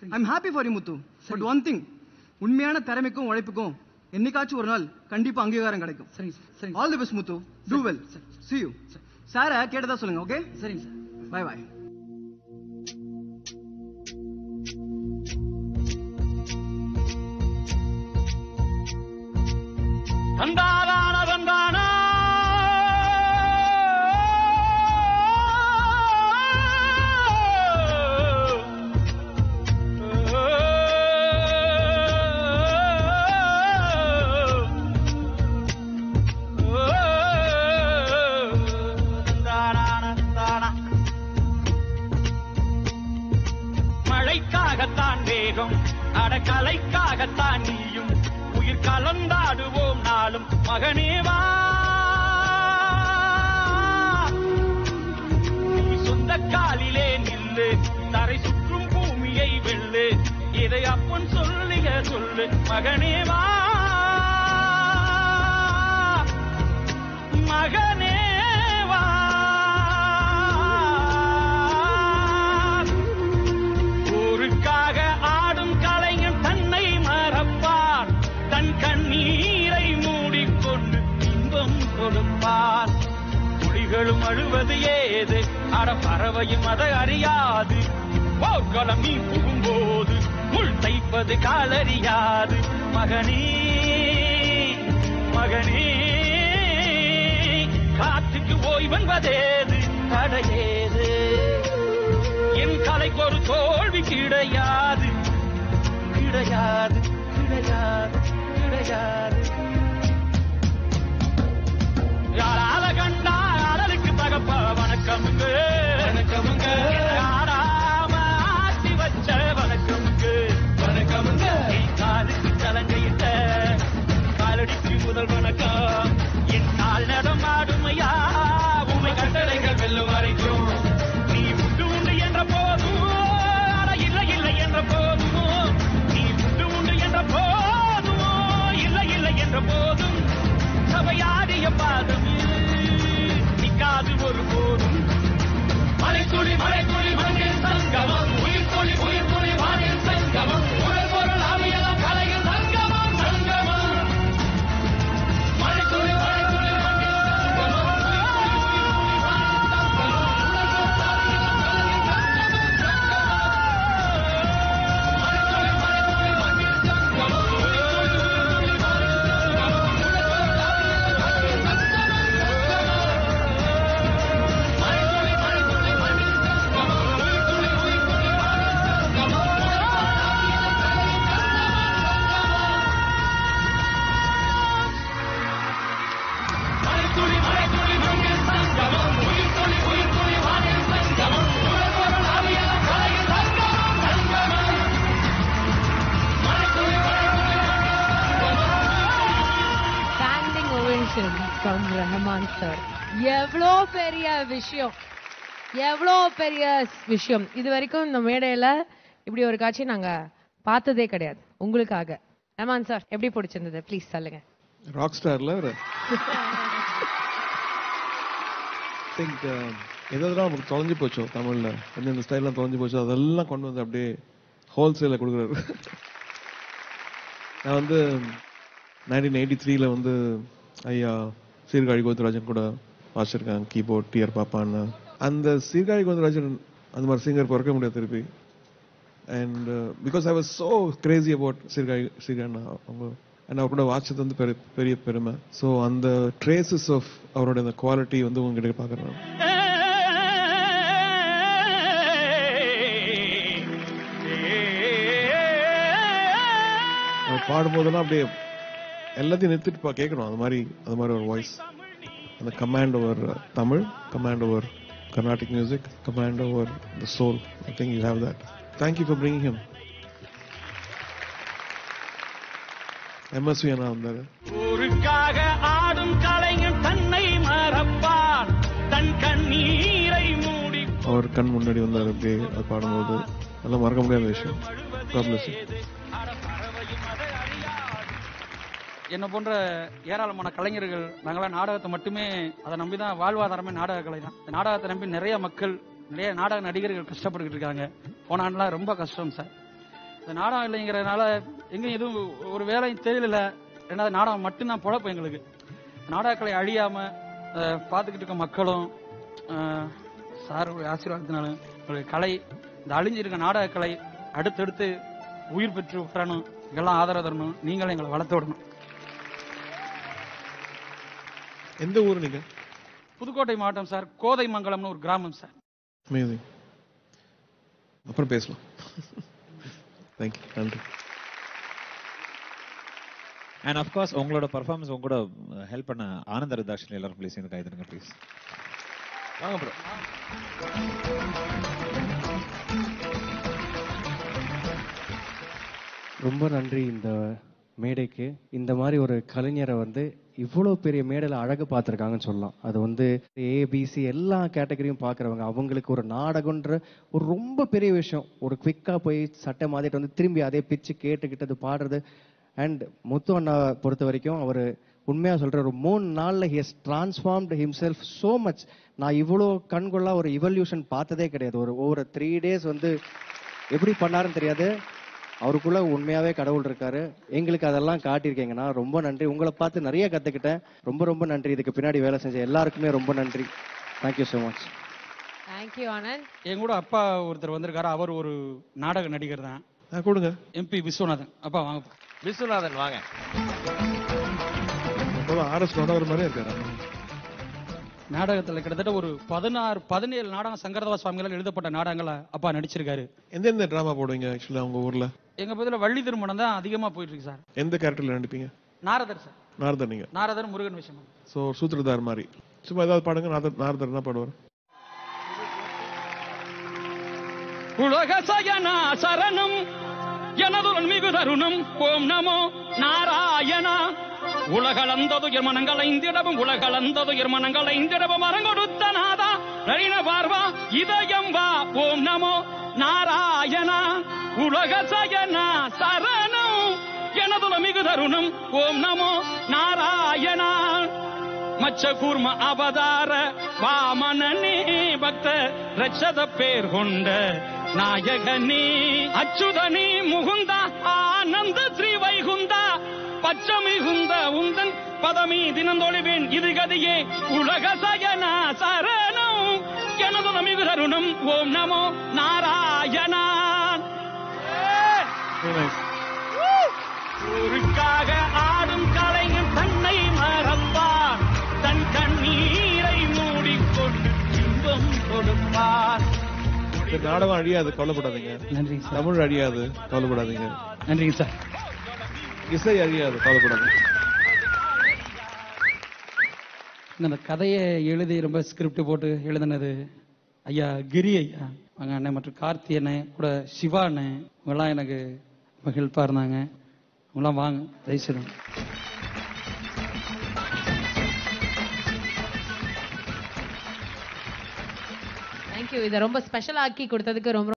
I'm happy for you Muthu but one thing உண்மையான திறமைக்கும் உழைப்புக்கும் என்னைக்காச்சும் ஒரு நாள் கண்டிப்பா அங்கீகாரம் கிடைக்கும் சரிங்க சார் சரிங்க all the best Muthu do well see you சார கேட்டதா சொல்லுங்க ஓகே சரிங்க சார் பை பை தந்தாதான தந்தானா மழைக்காகத்தான் வேகம் அடக்கலைக்காகத்தான் நீயும் உயிர் கலந்தாடுவோம் நாளும் மகனேவா நீ சொந்த காலிலே நில்லு தரை சுற்றும் பூமியை வெல்லு இதை அப்பன் சொல்லிக சொல்லு மகனேவா மகனேவா ஊருக்காக ஆடும் கலைஞன் தன்னை மறப்பார் தன் கண்ணீரை மூடிக்கொண்டு இன்பம் கொடுப்பார் புலிகளும் அழுவது ஏது அட பறவையும் அதை அறியாது போர்க்களம் நீ புகும்போது முள் தைப்பது காலறியாது மகனே மகனே காற்றுக்கு ஓய்வென்பதேது தடையேது என் கலைக்கு ஒரு தோல்வி கிடையாது கிடையாது கிடையாது கிடையாது யாரால கண்டா அடலுக்கு தகப்ப வணக்கமுங்க வணக்கமுங்க யாராம ஆட்டி வச்ச வணக்கமுங்க வணக்கமுங்க நீ காலுக்கு சலங்கையிட்ட காலடிக்கு முதல் வணக்கம் என் கால் நடம் ஆடுமையா உமை கட்டளைகள் வெல்லும் வரைக்கும் நீ உண்டு உண்டு என்ற போதும் அட இல்லை இல்லை என்ற போதும் நீ உண்டு உண்டு என்ற போதும் இல்லை இல்லை என்ற போதும் சபையாடிய பாதம் நிக்காது ஒரு போதும் மலைத்துளி மலைத்துளி மண்ணில் சங்கமம் உயிர் துளி உயிர் துளி வானில் சங்கமம் உடல் பொருள் அவையெல்லாம் கலையில் சங்கமம் சங்கமம் மலைத்துளி மலைத்துளி மண்ணில் சங்கமம் மலைத்துளி மலைத்துளி மண்ணில் சங்கமம் உயிர் துளி உயிர் துளி வானில் சங்கமம் உடல் பொருள் அவையெல்லாம் கலையில் சங்கமம் சங்கமம் மலைத்துளி மலைத்துளி standing ovation from Rahman sir எவ்வளோ பெரிய விஷயம் எவ்வளோ பெரிய விஷயம் இது வரைக்கும் இந்த மேடையில இப்படி ஒரு காட்சி நாங்க பார்த்ததே கிடையாது உங்களுக்காக ரஹமான் சார் எப்படி பிடிச்சிருந்தது ப்ளீஸ் சொல்லுங்க ராக் ஸ்டார்ல ஒரு திங்க் எதெல்லாம் நமக்கு தொலைஞ்சு போச்சோ தமிழ்ல எந்தெந்த ஸ்டைல்லாம் தொலைஞ்சு போச்சோ அதெல்லாம் கொண்டு வந்து அப்படியே ஹோல்சேல கொடுக்குறாரு நான் வந்து நைன்டீன் எயிட்டி த்ரீல வந்து ஐயா சீர்காழி கோவிந்தராஜன் கூட வாசிச்சிருக்கேன் கீபோர்ட் டிஆர் பாப்பான்னு அந்த சீர்காழி கோவிந்தராஜன் அந்த மாதிரி சிங்கர் பிறக்க முடியாது திருப்பி and because I was so crazy about Sirkazhi Sirkazhi அவங்க அண்ட் அவர் கூட வாட்சது வந்து பெரிய பெரிய பெருமை ஸோ அந்த ட்ரேசஸ் ஆஃப் அவரோட அந்த குவாலிட்டி வந்து உங்ககிட்ட பார்க்குறேன் அவர் பாடும்போதெல்லாம் அப்படியே எல்லாத்தையும் நிறுத்திட்டு பா கேட்கணும் அது மாதிரி அது மாதிரி ஒரு வாய்ஸ் அந்த command over Tamil command over Carnatic music command over the soul I think you have that thank you for bringing him MSV அண்ணா வந்தாரு ஊருக்காக ஆடும் கலைஞன் தன்னை மறப்பான் தன் கண்ணீரை மூடி அவர் கண் முன்னாடி வந்தார் அப்படியே அது பாடும்போது அதெல்லாம் மறக்க முடியாத விஷயம் God bless you. என்ன போன்ற ஏராளமான கலைஞர்கள் நாங்களாம் நாடகத்தை மட்டுமே அதை நம்பி தான் வாழ்வாதாரமே நாடக கலை தான் இந்த நாடகத்தை நம்பி நிறைய மக்கள் நிறைய நாடக நடிகர்கள் கஷ்டப்பட்டுக்கிட்டு இருக்காங்க போன ஆண்டுலாம் ரொம்ப கஷ்டம் சார் இந்த நாடகம் இல்லைங்கிறதுனால எங்கேயும் எதுவும் ஒரு வேலையும் தெரியல ரெண்டாவது நாடகம் மட்டும்தான் பொழப்பு எங்களுக்கு நாடகக்கலை அழியாம அஹ், பார்த்துக்கிட்டு இருக்க மக்களும் அஹ், சாருடைய ஆசீர்வாதத்தினாலும் உங்களுடைய கலை இந்த அழிஞ்சிருக்க நாடகக்கலை அடுத்தடுத்து உயிர் பெற்று வரணும் இதெல்லாம் ஆதரவு தரணும் நீங்களும் எங்களை வளர்த்து விடணும் எந்த ஊர் நீங்க புதுக்கோட்டை மாவட்டம் சார் கோதைமங்கலம்னு ஒரு கிராமம் சார் அமேசிங் அப்புறம் பேசலாம் தேங்க்யூ நன்றி அண்ட் அஃப்கோர்ஸ் உங்களோட பர்ஃபார்மன்ஸ் உங்க கூட ஹெல்ப் பண்ண ஆனந்த ரிதாக்ஷன் எல்லாரும் ப்ளீஸ் இந்த கைதுங்க ப்ளீஸ் வாங்க ப்ரோ ரொம்ப நன்றி இந்த மேடைக்கு இந்த மாதிரி ஒரு கலைஞரை வந்து இவ்வளோ பெரிய மேடையில் அழகு பார்த்துருக்காங்கன்னு சொல்லலாம் அது வந்து ஏபிசி எல்லா கேட்டகரியும் பார்க்குறவங்க அவங்களுக்கு ஒரு நாடகன்ற ஒரு ரொம்ப பெரிய விஷயம் ஒரு குவிக்காக போய் சட்டை மாதிரிட்டு வந்து திரும்பி அதே பிச்சு கேட்டுக்கிட்டு அது பாடுறது அண்ட் முத்து அண்ணா பொறுத்த வரைக்கும் அவர் உண்மையாக சொல்கிற ஒரு மூணு நாளில் he has transformed himself so much நான் இவ்வளோ கண்கொள்ளா ஒரு இவல்யூஷன் பார்த்ததே கிடையாது ஒரு ஒவ்வொரு த்ரீ டேஸ் வந்து எப்படி பண்ணாருன்னு தெரியாது அவருக்குள்ள உண்மையாவே கடவுள் இருக்காரு எங்களுக்கு அதெல்லாம் காட்டியிருக்கீங்கன்னா ரொம்ப நன்றி உங்களை பார்த்து நிறைய கத்துக்கிட்டேன் ரொம்ப ரொம்ப நன்றி இதுக்கு பின்னாடி வேலை செஞ்ச எல்லாருக்குமே ரொம்ப நன்றி thank you so much thank you Anand என் கூட அப்பா ஒருத்தர் வந்திருக்காரு அவர் ஒரு நாடக நடிகர் தான் ஆ கொடுங்க எம்பி விஸ்வநாதன் அப்பா வாங்க விஸ்வநாதன் வாங்க ஆர்எஸ் மனோகர் மாதிரியே இருக்காரு நாடகத்துல கிட்டத்தட்ட ஒரு பதினாறு பதினேழு நாடகம் சங்கரதவ சுவாமிகளால் எழுதப்பட்ட நாடகங்களை அப்பா நடிச்சிருக்காரு எந்தெந்த ட்ராமா போடுவீங்க ஆக்சுவலா உங்க ஊர்ல எங்க பகுதியில வள்ளி திருமணம் தான் அதிகமா போயிட்டு இருக்கு சார் எந்த கேரக்டர்ல நடிப்பீங்க நாரதர் சார் நாரதர் நீங்க நாரதர் முருகன் விஷயம் ஸோ சூத்திரதார் மாதிரி சும்மா ஏதாவது பாடுங்க நாரதர் நாரதர் என்ன பாடுவார் உலக சயனா சரணம் எனதுடன் மிகு தருணம் ஓம் நமோ நாராயணா உலகளந்தது மனங்கள் ஐந்திடவும் உலகளந்தது மனங்கள் ஐந்திடவும் அரங்கொடுத்த நாதா நளின பார்வா இதயம் வா ஓம் நமோ நாராயணா உலக சயனா சரணம் எனதுல மிகு தருணம் ஓம் நமோ நாராயணா மச்ச கூர்ம அவதார வாமனனே பக்த ரட்சத பேர் கொண்ட நாயகனே அச்சுதனே முகுந்தா ஆனந்த ஸ்ரீ வைகுந்தா பச்சமிகுந்த உந்தன் பதமி தினந்தொழிவேன் இது கதியே உலக சயனா சரணம் எனது மிகு தருணம் ஓம் நமோ நாராயணா ஊருக்காக ஆடும் கலைஞன் தன்னை மறப்பான் தன் கண்ணீரை மூடிக்கொண்டு இன்பம் கொடுப்பான் இந்த நாடகம் அழியாது கவலைப்படாதீங்க நன்றிங்க சார் தமிழ் அழியாது கவலைப்படாதீங்க நன்றிங்க சார் இசை அழியாது கவலைப்படாதீங்க இந்த கதையை எழுதி ரொம்ப ஸ்கிரிப்ட் போட்டு எழுதினது ஐயா கிரி ஐயா அவங்க அண்ணன் மற்றும் கார்த்தி அண்ணன் கூட சிவா அண்ணன் இவங்கெல்லாம் எனக்கு ரொம்ப ஹெல்ப்பாக இருந்தாங்க அவங்களாம் வாங்க தயவுசெய்து தேங்க்யூ இதை ரொம்ப ஸ்பெஷல் ஆக்கி கொடுத்ததுக்கு ரொம்ப